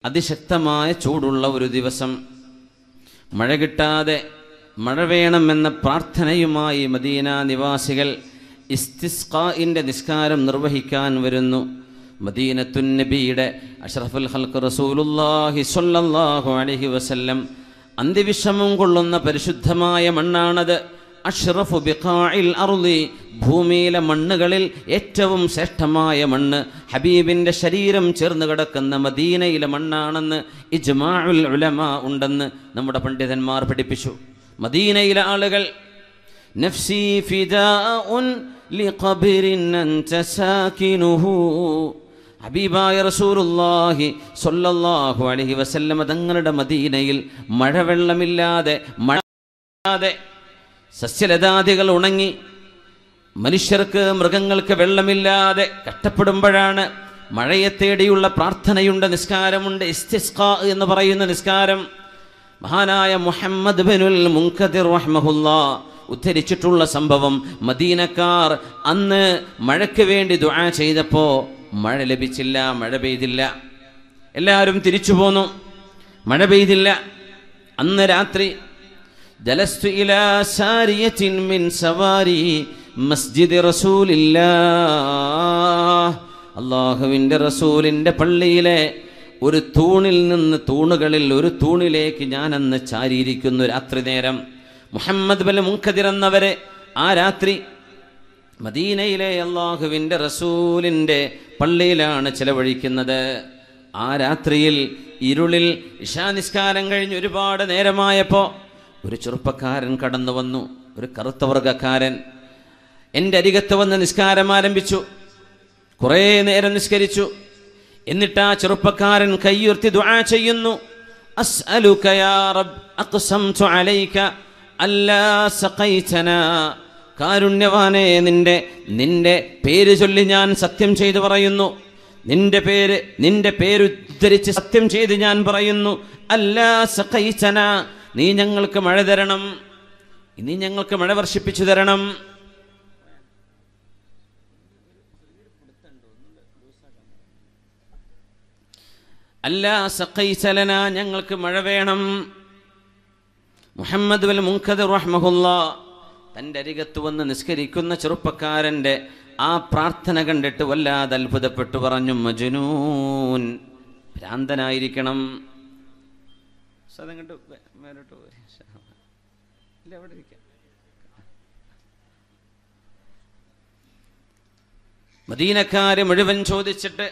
അതിശക്തമായ ചൂടുള്ള ഒരു ദിവസം മഴ കിട്ടാതെ മഴ വേണമെന്ന പ്രാർത്ഥനയുമായി മദീന നിവാസികൾ ഇസ്തിസ്ഖാഇന്റെ നിസ്കാരം നിർവഹിക്കാൻ വരുന്നു മദീനത്തുൻ നബിയുടെ അഷ്റഫുൽ ഹൽക്ക് റസൂലുല്ലാഹി സ്വല്ലല്ലാഹു അലൈഹി വസല്ലം അന്ത്യവിഷമം കൊള്ളുന്ന പരിശുദ്ധമായ മണ്ണാണത് അഷ്റഫു ബിഖാഇൽ അർളി ഭൂമിയിലെ മണ്ണുകളിൽ ഏറ്റവും ശ്രേഷ്ഠമായ മണ്ണ് ഹബീബിന്റെ ശരീരം ചേർന്ന് കിടക്കുന്ന മദീനയിലെ മണ്ണാണെന്ന് ഇജ്മാഉൽ ഉലമ ഉണ്ടെന്ന് നമ്മുടെ പണ്ഡിതന്മാർ പഠിപ്പിച്ചു മദീനയിലെ ആളുകൾ നഫ്സി ഫിദാഉൻ ലിഖബറിൻ അൻത സാകിനുഹു ഹബീബായ റസൂലുള്ളാഹി സ്വല്ലല്ലാഹു അലൈഹി വസല്ലമ തങ്ങളുടെ മദീനയിൽ മഴവെള്ളമില്ലാതെ മഴ സസ്യലതാദികൾ ഉണങ്ങി മനുഷ്യർക്ക് മൃഗങ്ങൾക്ക് വെള്ളമില്ലാതെ കഷ്ടപ്പെടുമ്പോഴാണ് മഴയെ തേടിയുള്ള പ്രാർത്ഥനയുണ്ട് നിസ്കാരമുണ്ട് ഇസ്തിസ്ഖാ എന്ന് പറയുന്ന നിസ്കാരം മഹാനായ മുഹമ്മദ് ബിനുൽ മുൻകദിർ റഹ്മഹുല്ലാ ഉദ്ധരിച്ചിട്ടുള്ള സംഭവം മദീനക്കാർ അന്ന് മഴയ്ക്ക് വേണ്ടി ദുആ ചെയ്തപ്പോൾ മഴ ലഭിച്ചില്ല മഴ പെയ്തില്ല എല്ലാവരും തിരിച്ചു പോന്നു മഴ പെയ്തില്ല അന്ന് രാത്രി ജലസ്തു ഇലാ സാരിയത്തിൻ മിൻ സവാരി മസ്ജിദ് റസൂലില്ലാ അള്ളാഹുവിൻ്റെ റസൂലിൻ്റെ പള്ളിയിലെ ഒരു തൂണിൽ നിന്ന് തൂണുകളിൽ ഒരു തൂണിലേക്ക് ഞാൻ അന്ന് ചാരിയിരിക്കുന്നു രാത്രി നേരം മുഹമ്മദ് ബൽ മുഖദിർ എന്നവരെ ആ രാത്രി മദീനയിലെ അള്ളാഹുവിൻ്റെ റസൂലിൻ്റെ പള്ളിയിലാണ് ചെലവഴിക്കുന്നത് ആ രാത്രിയിൽ ഇരുളിൽ ഇഷാനിസ്കാരം കഴിഞ്ഞ് ഒരുപാട് നേരമായപ്പോൾ ഒരു ചെറുപ്പക്കാരൻ കടന്നു വന്നു ഒരു കറുത്ത വർഗക്കാരൻ എൻ്റെ അരികത്ത് വന്ന് നിസ്കാരം ആരംഭിച്ചു കുറേ നേരം നിസ്കരിച്ചു എന്നിട്ട് ആ ചെറുപ്പക്കാരൻ കയ്യുയർത്തി ദുആ ചെയ്യുന്നു അസ്അലുക യാ റബ്ബ് അഖ്സംതു അലൈക അല്ലാ സഖൈതനാ കാരുണ്യവാനെ നിന്റെ നിന്റെ പേര് ചൊല്ലി ഞാൻ സത്യം ചെയ്തു പറയുന്നു നിന്റെ പേര് നിന്റെ പേരുദ്ധരിച്ച് സത്യം ചെയ്ത് ഞാൻ പറയുന്നു അല്ലാ സഖൈതന നീ ഞങ്ങൾക്ക് മഴ തരണം നീ ഞങ്ങൾക്ക് മഴ വർഷിപ്പിച്ചു തരണം അല്ലാ സഖൈസലന ഞങ്ങൾക്ക് മഴ വേണം മുഹമ്മദ് ബൽ മുൻഖദർ റഹ്മഹുല്ല തൻ്റെ അരികത്ത് വന്ന് നിസ്കരിക്കുന്ന ചെറുപ്പക്കാരൻ്റെ ആ പ്രാർത്ഥന കണ്ടിട്ട് വല്ലാതെ അത്ഭുതപ്പെട്ടു പറഞ്ഞു മജുനൂൻ ഭ്രാന്തനായിരിക്കണം സതങ്ങോട്ട് മേലോട്ട് പോരെ ഇല്ല അവിടെ ഇരിക്കാം മദീനക്കാര് മുഴുവൻ ചോദിച്ചിട്ട്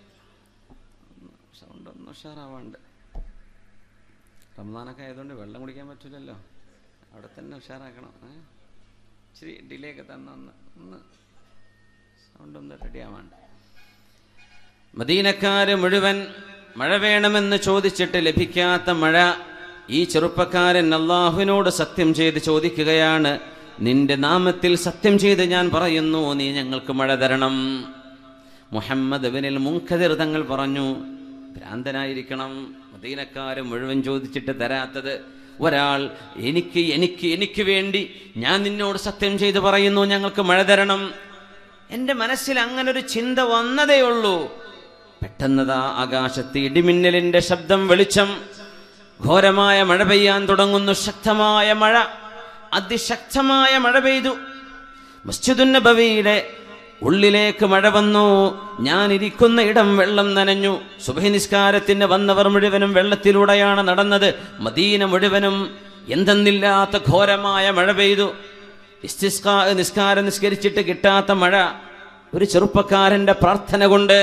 സൗണ്ട് ഒന്ന് ഉഷാറാവാണ്ട് റംസാനൊക്കെ ആയതുകൊണ്ട് വെള്ളം കുടിക്കാൻ പറ്റില്ലല്ലോ അവിടെ തന്നെ ഉഷാറാക്കണം ഏ? ഇച്ചിരി ഡിലേ ഒക്കെ തന്ന ഒന്ന് ഒന്ന് സൗണ്ട് ഒന്ന് റെഡി ആവാണ്ട് മദീനക്കാര് മുഴുവൻ മഴ വേണമെന്ന് ചോദിച്ചിട്ട് ലഭിക്കാത്ത മഴ ഈ ചെറുപ്പക്കാരൻ അള്ളാഹുവിനോട് സത്യം ചെയ്ത് ചോദിക്കുകയാണ് നിന്റെ നാമത്തിൽ സത്യം ചെയ്ത് ഞാൻ പറയുന്നു നീ ഞങ്ങൾക്ക് മഴ തരണം മുഹമ്മദ് ബിനിൽ മുൻഖദിർ തങ്ങൾ പറഞ്ഞു ഭ്രാന്തനായിരിക്കണം മദീനക്കാര് മുഴുവൻ ചോദിച്ചിട്ട് തരാത്തത് ഒരാൾ എനിക്ക് എനിക്ക് എനിക്ക് വേണ്ടി ഞാൻ നിന്നോട് സത്യം ചെയ്ത് പറയുന്നു ഞങ്ങൾക്ക് മഴ തരണം എൻ്റെ മനസ്സിൽ അങ്ങനെ ഒരു ചിന്ത വന്നതേ ഉള്ളൂ പെട്ടെന്നതാ ആകാശത്ത് ഇടിമിന്നലിന്റെ ശബ്ദം വെളിച്ചം ഘോരമായ മഴ പെയ്യാൻ തുടങ്ങുന്നു ശക്തമായ മഴ അതിശക്തമായ മഴ പെയ്തു മസ്ജിദുൻ നബവിയുടെ ഉള്ളിലേക്ക് മഴ വന്നു ഞാൻ ഇരിക്കുന്ന ഇടം വെള്ളം നനഞ്ഞു സുബഹി നിസ്കാരത്തിന് വന്നവർ മുഴുവനും വെള്ളത്തിലൂടെയാണ് നടന്നത് മദീന മുഴുവനും എന്തെന്നില്ലാത്ത ഘോരമായ മഴ പെയ്തു ഇസ്തിസ്കാ നിസ്കാരം നിസ്കരിച്ചിട്ട് കിട്ടാത്ത മഴ ഒരു ചെറുപ്പക്കാരന്റെ പ്രാർത്ഥന കൊണ്ട്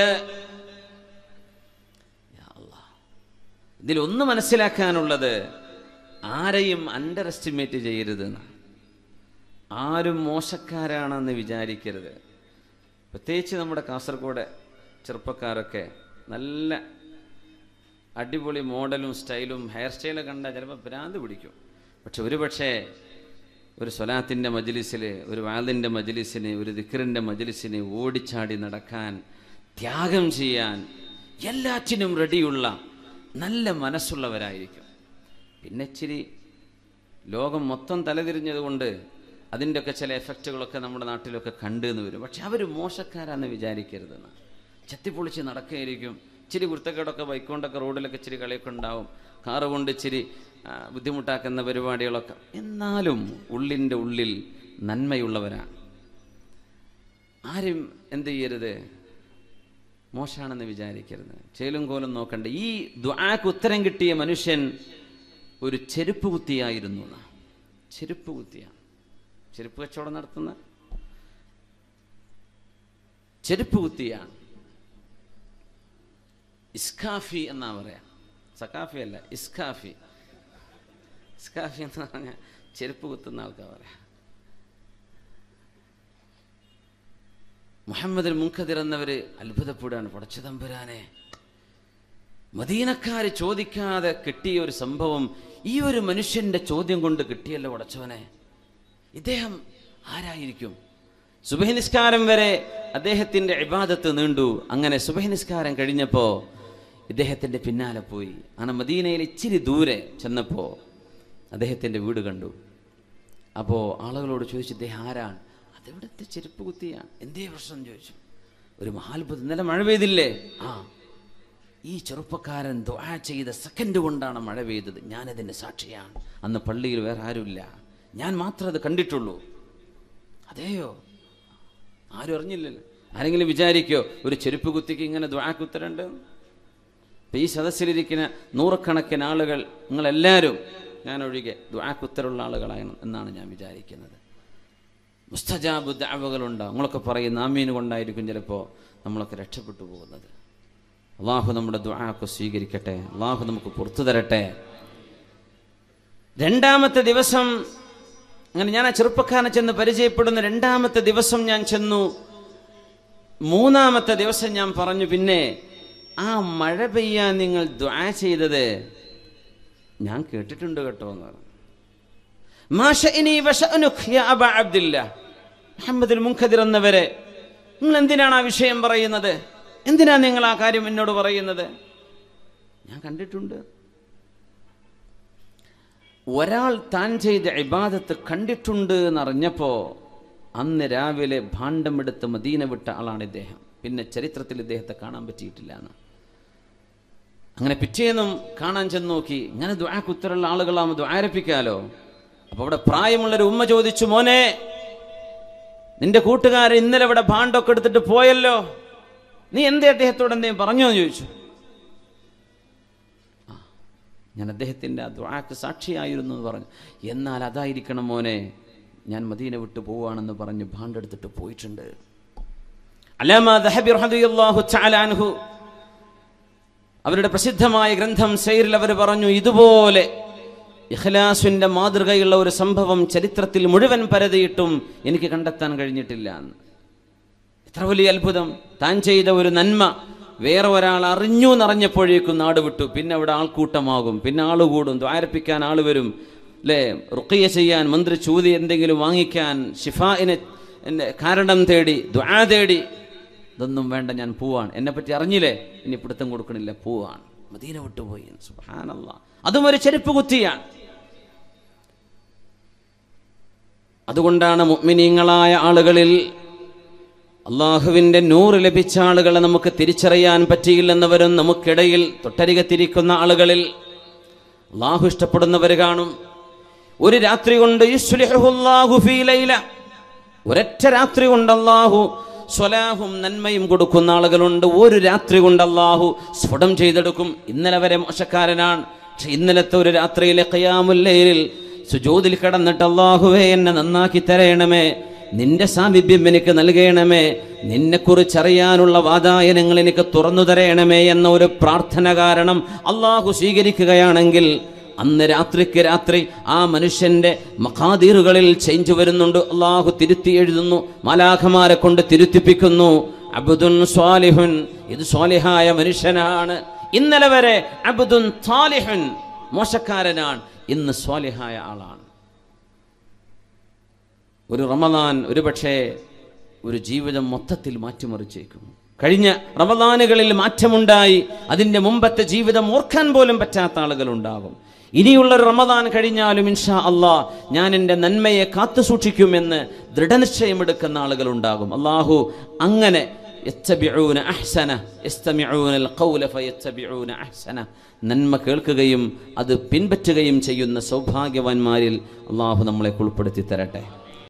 ഇതിലൊന്ന് മനസ്സിലാക്കാനുള്ളത് ആരെയും അണ്ടർ എസ്റ്റിമേറ്റ് ചെയ്യരുത് എന്നാണ്. ആരും മോശക്കാരാണെന്ന് വിചാരിക്കരുത് പ്രത്യേകിച്ച് നമ്മുടെ കാസർഗോഡ് ചെറുപ്പക്കാരൊക്കെ നല്ല അടിപൊളി മോഡലും സ്റ്റൈലും ഹെയർ സ്റ്റൈലും കണ്ടാൽ ചിലപ്പോൾ ഭ്രാന്ത് പിടിക്കും പക്ഷെ ഒരു പക്ഷേ ഒരു സ്വലാത്തിൻ്റെ മജ്ലിസിൽ ഒരു വാലിൻ്റെ മജ്ലിസിന് ഒരു ദിക്കറിൻ്റെ മജ്ലിസിന് ഓടിച്ചാടി നടക്കാൻ ത്യാഗം ചെയ്യാൻ എല്ലാറ്റിനും റെഡിയുള്ള നല്ല മനസ്സുള്ളവരായിരിക്കും പിന്നെ ഇച്ചിരി ലോകം മൊത്തം തലതിരിഞ്ഞതുകൊണ്ട് അതിൻ്റെയൊക്കെ ചില എഫക്റ്റുകളൊക്കെ നമ്മുടെ നാട്ടിലൊക്കെ കണ്ടു എന്ന് വരും പക്ഷെ അവർ മോശക്കാരാന്ന് വിചാരിക്കരുതെന്ന് ചെത്തിപ്പൊളിച്ച് നടക്കുകയായിരിക്കും ഇച്ചിരി കുരുത്തക്കേടൊക്കെ ബൈക്ക് കൊണ്ടൊക്കെ റോഡിലൊക്കെ ഇച്ചിരി കളിയൊക്കെ ഉണ്ടാവും കാറ് കൊണ്ട് ഇച്ചിരി ആ, ബുദ്ധിമുട്ടാക്കുന്ന പരിപാടികളൊക്കെ എന്നാലും ഉള്ളിൻ്റെ ഉള്ളിൽ നന്മയുള്ളവരാണ് ആരും എന്ത് ചെയ്യരുത് മോശമാണെന്ന് വിചാരിക്കരുത് ചേലും കോലും നോക്കണ്ട ഈ ദ്വാക്ക് ഉത്തരം കിട്ടിയ മനുഷ്യൻ ഒരു ചെരുപ്പ് കുത്തിയായിരുന്നു എന്നാ. ചെരുപ്പ് കുത്തിയാണ് ചെരുപ്പ് കച്ചവടം നടത്തുന്ന ചെരുപ്പ് കുത്തിയാണ് ഇസ്കാഫി എന്നാ പറയാ സക്കാഫി അല്ല ഇസ്കാഫി ഇസ്കാഫി എന്ന് പറഞ്ഞാൽ ചെരുപ്പ് കുത്തുന്ന ആൾക്കാർ പറയാം മുഹമ്മദ് മുൻഖദിർ എന്നവർ അത്ഭുതപ്പെടുകയാണ് പടച്ചതമ്പുരാനെ മദീനക്കാർ ചോദിക്കാതെ കിട്ടിയ ഒരു സംഭവം ഈ ഒരു മനുഷ്യന്റെ ചോദ്യം കൊണ്ട് കിട്ടിയല്ലോ പടച്ചവനെ ഇദ്ദേഹം ആരായിരിക്കും സുബഹി നിസ്കാരം വരെ അദ്ദേഹത്തിന്റെ ഇബാദത്ത് നീണ്ടു അങ്ങനെ സുബഹി നിസ്കാരം കഴിഞ്ഞപ്പോ ഇദ്ദേഹത്തിന്റെ പിന്നാലെ പോയി അങ്ങനെ മദീനയിൽ ഇച്ചിരി ദൂരെ ചെന്നപ്പോ അദ്ദേഹത്തിന്റെ വീട് കണ്ടു അപ്പോൾ ആളുകളോട് ചോദിച്ചു ഇദ്ദേഹം ആരാണ് അതെവിടുത്തെ ചെരുപ്പ് കുത്തിയാണ് എന്തേ പ്രശ്നം ചോദിച്ചു ഒരു മഹാത്ഭുതം ഇന്നലെ മഴ പെയ്തില്ലേ ആ ഈ ചെറുപ്പക്കാരൻ ദുആ ചെയ്ത സെക്കൻഡ് കൊണ്ടാണ് മഴ പെയ്തത് ഞാനതിൻ്റെ സാക്ഷിയാണ് അന്ന് പള്ളിയിൽ വേറെ ആരുമില്ല ഞാൻ മാത്രമേ അത് കണ്ടിട്ടുള്ളൂ അതെയോ ആരും അറിഞ്ഞില്ലല്ലോ ആരെങ്കിലും വിചാരിക്കോ ഒരു ചെരുപ്പ് കുത്തിക്ക് ഇങ്ങനെ ദ്വാക്ക് ഉത്തരണ്ട് ഇപ്പം ഈ സദസ്സിലിരിക്കുന്ന നൂറുകണക്കിന് ആളുകൾ നിങ്ങളെല്ലാവരും ഞാൻ ഒഴികെ ദ്വാക്ക് ഉത്തരമുള്ള ആളുകളാണ് എന്നാണ് ഞാൻ വിചാരിക്കുന്നത് മുസ്തജാബ് ദാവകളുണ്ടാവും നമ്മളൊക്കെ പറയുന്ന ആമീന് കൊണ്ടായിരിക്കും ചിലപ്പോൾ നമ്മളൊക്കെ രക്ഷപ്പെട്ടു പോകുന്നത് അള്ളാഹു നമ്മുടെ ദുആക്ക് സ്വീകരിക്കട്ടെ അള്ളാഹു നമുക്ക് പുറത്തു തരട്ടെ രണ്ടാമത്തെ ദിവസം അങ്ങനെ ഞാൻ ആ ചെറുപ്പക്കാരനെ ചെന്ന് പരിചയപ്പെടുന്ന രണ്ടാമത്തെ ദിവസം ഞാൻ ചെന്നു മൂന്നാമത്തെ ദിവസം ഞാൻ പറഞ്ഞു പിന്നെ ആ മഴ പെയ്യാൻ നിങ്ങൾ ദ്വാ ചെയ്തത് ഞാൻ കേട്ടിട്ടുണ്ട് കേട്ടോ എന്ന് പറഞ്ഞു മാ ശഅനി വശഅനുക് യാ അബാ അബ്ദില്ല മുഹമ്മദുൽ മുൻഖദിർ എന്നവരെ നിങ്ങൾ എന്തിനാണ് ആ വിഷയം പറയുന്നത് എന്തിനാ നിങ്ങൾ ആ കാര്യം എന്നോട് പറയുന്നത് ഞാൻ കണ്ടിട്ടുണ്ട് ഒരാൾ താൻ ചെയ്ത ഇബാദത്ത് കണ്ടിട്ടുണ്ട് എന്നറിഞ്ഞപ്പോ അന്ന് രാവിലെ ഭാണ്ഡമെടുത്ത് മദീന വിട്ട ആളാണ് ഇദ്ദേഹം പിന്നെ ചരിത്രത്തിൽ ഇദ്ദേഹത്തെ കാണാൻ പറ്റിയിട്ടില്ല എന്ന് അങ്ങനെ പിറ്റേന്നും കാണാൻ ചെന്ന് നോക്കി ഇങ്ങനെ ദ്വാക്ക് ഉത്തരമുള്ള ആളുകളാകുമ്പോൾ ദ്വാരപ്പിക്കാലോ അപ്പൊ അവിടെ പ്രായമുള്ളൊരു ഉമ്മ ചോദിച്ചു മോനെ നിന്റെ കൂട്ടുകാരൻ ഇന്നലെ ഇവിടെ ഭാണ്ടൊക്കെ എടുത്തിട്ട് പോയല്ലോ നീ എന്തേ അദ്ദേഹത്തോട് എന്തേലും പറഞ്ഞോ എന്ന് ചോദിച്ചു ആ, ഞാൻ അദ്ദേഹത്തിൻ്റെ ആ ദ്വാക്ക് സാക്ഷിയായിരുന്നു എന്ന് പറഞ്ഞു എന്നാൽ അതായിരിക്കണം മോനെ ഞാൻ മദീന വിട്ടു പോവാണെന്ന് പറഞ്ഞ് ഭാണ്ടെടുത്തിട്ട് പോയിട്ടുണ്ട് അലാമ ദഹബി റളിയല്ലാഹു തആല അൻഹു അവരുടെ പ്രസിദ്ധമായ ഗ്രന്ഥം സൈറിൽ അവർ പറഞ്ഞു ഇതുപോലെ ഇഖ്ലാസിന്റെ മാതൃകയുള്ള ഒരു സംഭവം ചരിത്രത്തിൽ മുഴുവൻ പരതിയിട്ടും എനിക്ക് കണ്ടെത്താൻ കഴിഞ്ഞിട്ടില്ല എന്ന് എത്ര വലിയ അത്ഭുതം താൻ ചെയ്ത ഒരു നന്മ വേറെ ഒരാൾ അറിഞ്ഞു എന്നറിഞ്ഞപ്പോഴേക്കും നാട് വിട്ടു പിന്നെ അവിടെ ആൾക്കൂട്ടമാകും പിന്നെ ആൾ കൂടും ദ്വാരപ്പിക്കാൻ ആൾ വരും അല്ലേ റുക്കിയ ചെയ്യാൻ മന്ത്രി ചൂതി എന്തെങ്കിലും വാങ്ങിക്കാൻ ഷിഫായിനെ എന്നെ കാരണം തേടി ദ്വാ തേടി ഇതൊന്നും വേണ്ട ഞാൻ പോവാണ് എന്നെ പറ്റി അറിഞ്ഞില്ലേ ഇനി പിടുത്തം കൊടുക്കണില്ല പോവാണ് മദീന വിട്ടുപോയി സുബ്ഹാനല്ലാ അതും ഒരു ചെരുപ്പ് കുത്തിയാണ് അതുകൊണ്ടാണ് മുഅ്മിനീങ്ങളായ ആളുകളിൽ അള്ളാഹുവിൻ്റെ നൂറ് ലഭിച്ച ആളുകളെ നമുക്ക് തിരിച്ചറിയാൻ പറ്റിയില്ലെന്നവരും നമുക്കിടയിൽ തൊട്ടരികത്തിരിക്കുന്ന ആളുകളിൽ അള്ളാഹു ഇഷ്ടപ്പെടുന്നവർ കാണും ഒരു രാത്രി കൊണ്ട് യുസ്ലിഹുല്ലാഹു ഫീ ലൈല ഒരൊറ്റ രാത്രി കൊണ്ട് അള്ളാഹു സ്വലാഹും നന്മയും കൊടുക്കുന്ന ആളുകളുണ്ട് ഒരു രാത്രി കൊണ്ട് അള്ളാഹു സ്ഫുടം ചെയ്തെടുക്കും ഇന്നലെ വരെ മോശക്കാരനാണ് പക്ഷെ ഇന്നലത്തെ ഒരു രാത്രിയിലെ ഖയാമുല്ലയിൽ സുജോതിൽ കിടന്നിട്ട് അള്ളാഹുവേ എന്നെ നന്നാക്കി തരയണമേ നിന്റെ സാമീപ്യം എനിക്ക് നൽകണമേ നിന്നെക്കുറിച്ചറിയാനുള്ള വാതായനങ്ങൾ എനിക്ക് തുറന്നു തരയണമേ എന്ന ഒരു പ്രാർത്ഥന കാരണം അള്ളാഹു സ്വീകരിക്കുകയാണെങ്കിൽ അന്ന് രാത്രിക്ക് രാത്രി ആ മനുഷ്യന്റെ മഖാദീറുകളിൽ ചേഞ്ച് വരുന്നുണ്ട് അള്ളാഹു തിരുത്തി എഴുതുന്നു മാലാഖമാരെ കൊണ്ട് തിരുത്തിപ്പിക്കുന്നു അബുദുൻ സ്വാലിഹുൻ ഇത് സ്വാലിഹായ മനുഷ്യനാണ് ഇന്നലെ വരെ അബുദുൻ സാലിഹുൻ മോശക്കാരനാണ് ഇന്ന് സ്വാലിഹായ ആളാണ് ഒരു റമദാൻ ഒരുപക്ഷെ ഒരു ജീവിതം മൊത്തത്തിൽ മാറ്റിമറിച്ചേക്കും കഴിഞ്ഞ റമദാനുകളിൽ മാറ്റമുണ്ടായി അതിൻ്റെ മുമ്പത്തെ ജീവിതം ഓർക്കാൻ പോലും പറ്റാത്ത ആളുകളുണ്ടാകും ഇനിയുള്ള ഒരു റമദാൻ കഴിഞ്ഞാലും ഇൻഷാ അള്ളാ ഞാൻ എൻ്റെ നന്മയെ കാത്തു സൂക്ഷിക്കുമെന്ന് ദൃഢനിശ്ചയമെടുക്കുന്ന ആളുകളുണ്ടാകും അള്ളാഹു അങ്ങനെ യത്തബിഊന അഹ്സന യസ്തമിഊനൽ ഖൗല ഫയത്തബിഊന അഹ്സന നന്മ കേൾക്കുകയും അത് പിൻപറ്റുകയും ചെയ്യുന്ന സൗഭാഗ്യവാന്മാരിൽ അള്ളാഹു നമ്മളെ ഉൾപ്പെടുത്തി തരട്ടെ